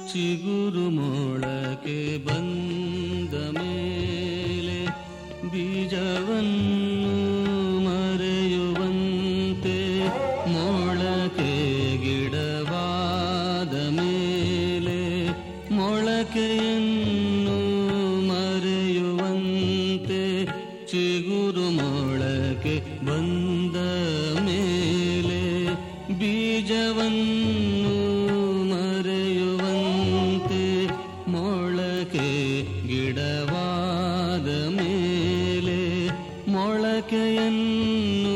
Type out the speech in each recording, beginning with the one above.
ಚಿಗುರು ಮೊಳಕೆ ಬಂದ ಮೇಲೆ ಬೀಜವನ್ನು ಮರೆಯುವಂತೆ ಮೊಳಕೆ ಗಿಡವಾದ ಮೇಲೆ ಮೊಳಕೆಯನ್ನು ಮರೆಯುವಂತೆ ಚಿಗುರು ಮೊಳಕೆ ಬಂದ ಮೇಲೆ ಬೀಜವನ್ನು ಮರೆಯುವಂತೆ ಮೊಳಕೆ ಗಿಡವಾದ ಮೇಲೆ ಮೊಳಕೆಯನ್ನು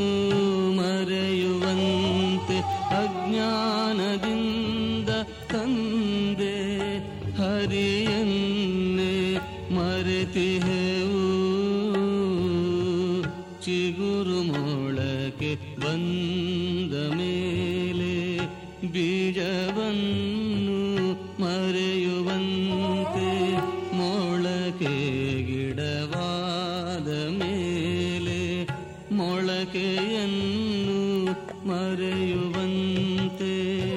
ಮರೆಯುವಂತೆ ಅಜ್ಞಾನದಿಂದ ತಂದೆ ಹರಿಯನ್ನೇ ಮರೆತಿಹೆವು ಚಿಗುರು ಮೊಳಕೆ ಬಂದ ಮೇಲೆ ಬೀಜವನ್ನು ಮರೆಯುವಂತೆ ಮೊಳಕೆ ಗಿಡವಾದ ಮೇಲೆ ಮೊಳಕೆಯನ್ನು ಮರೆಯುವಂತೆ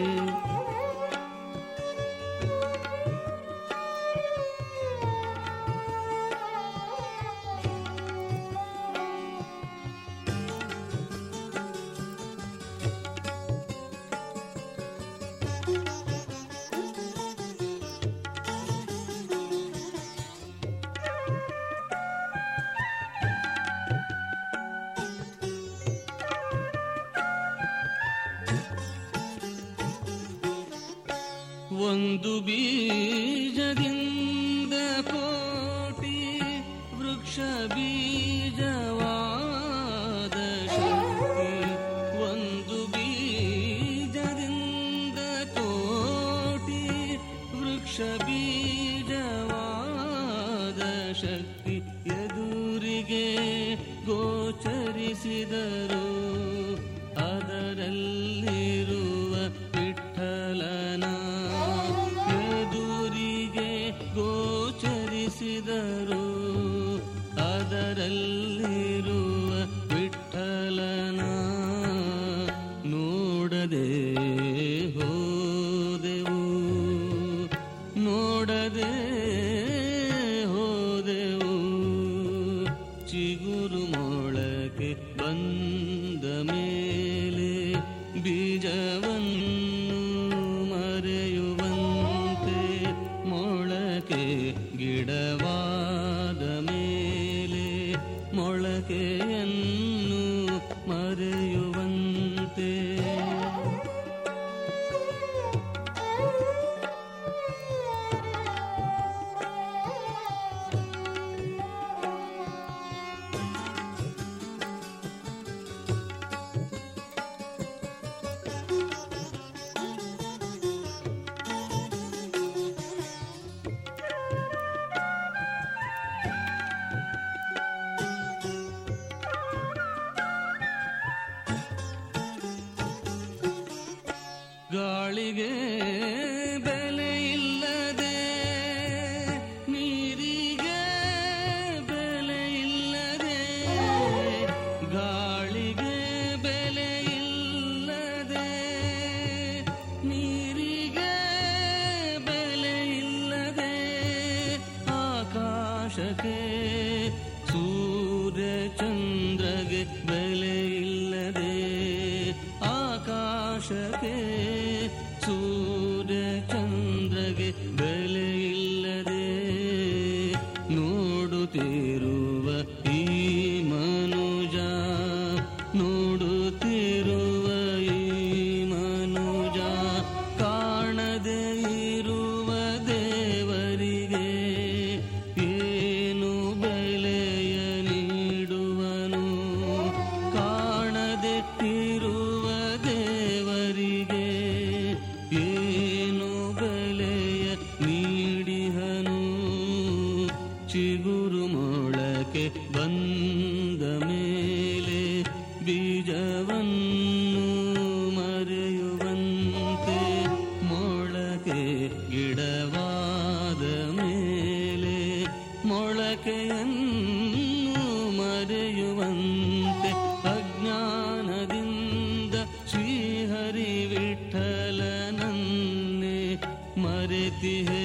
ಒಂದು ಬೀಜದಿಂದ ಕೋಟಿ ವೃಕ್ಷ ಬೀಜವಾದ ಶಕ್ತಿ ಒಂದು ಬೀಜದಿಂದ ಕೋಟಿ ವೃಕ್ಷ ಬೀಜವಾದ ಶಕ್ತಿ ಎದುರಿಗೆ ಗೋಚರಿಸಿದರು ಅದರಲ್ಲಿರುವ ವಿಠಲನ ಎದುರಿಗೆ ಗೋಚರಿಸಿದರು ಅದರಲ್ಲಿರುವ ವಿಠಲನ ನೋಡದೆ ಹೋದೆವು ನೋಡದೆ ಹೋದೆವು ಚಿಗುರು ಮೊಳಕೆ ಬಂದ ಮೇಲೆ ಬೀಜವನ್ನು ಮರೆಯುವಂತೆ ಮೊಳಕೆ ಗಿಡವಾದ ಮೇಲೆ ಮೊಳಕೆಯನ್ನು ಮರೆಯುವಂತೆ ಗಾಳಿಗೆ ಬೆಲೆ ಇಲ್ಲದೆ ನೀರಿಗೆ ಬೆಲೆ ಇಲ್ಲದೆ ಗಾಳಿಗೆ ಬೆಲೆ ಇಲ್ಲದೆ ನೀರಿಗೆ ಬೆಲೆ ಇಲ್ಲದೆ ಆಕಾಶಕ್ಕೆ ಸೂರ್ಯ ಚಂದ್ರಗೆ ಬೆಲೆ ಇಲ್ಲದೆ ಆಕಾಶಕ್ಕೆ ಸೂರ್ಯ ಚಂದ್ರಗೆ ಬೆಲೆ ಇಲ್ಲದೆ ನೋಡುತ್ತಿರುವ ಈ ಮನುಜ ನೋಡುತ್ತಿರುವ ಈ ಮನುಜ ಕಾಣದೆ ಇರುವ ದೇವರಿಗೆ ಏನು ಬೆಲೆಯ ನೀಡುವನು ಕಾಣದೆ ಇರುವ ದೇವರಿಗೆ ಏನು ಬೆಲೆಯ ನೀಡಿಹನು ಚಿಗುರು ಮೊಳಕೆ ಬಂದ ಮೇಲೆ ಬೀಜವನ್ನು ಮರೆಯುವಂತೆ ಮೊಳಕೆ ಗಿಡವಾದ ಮೇಲೆ ಮೊಳಕೆಯನ್ನು ಮರೆಯುವಂತೆ ಅಜ್ಞಾನದಿಂದ ಶ್ರೀಹರಿ ವಿಠಲನನ್ನೇ ಮರೆತಿಹೆ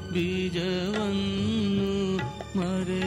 ಬೀಜವನ್ನು ಮರೆ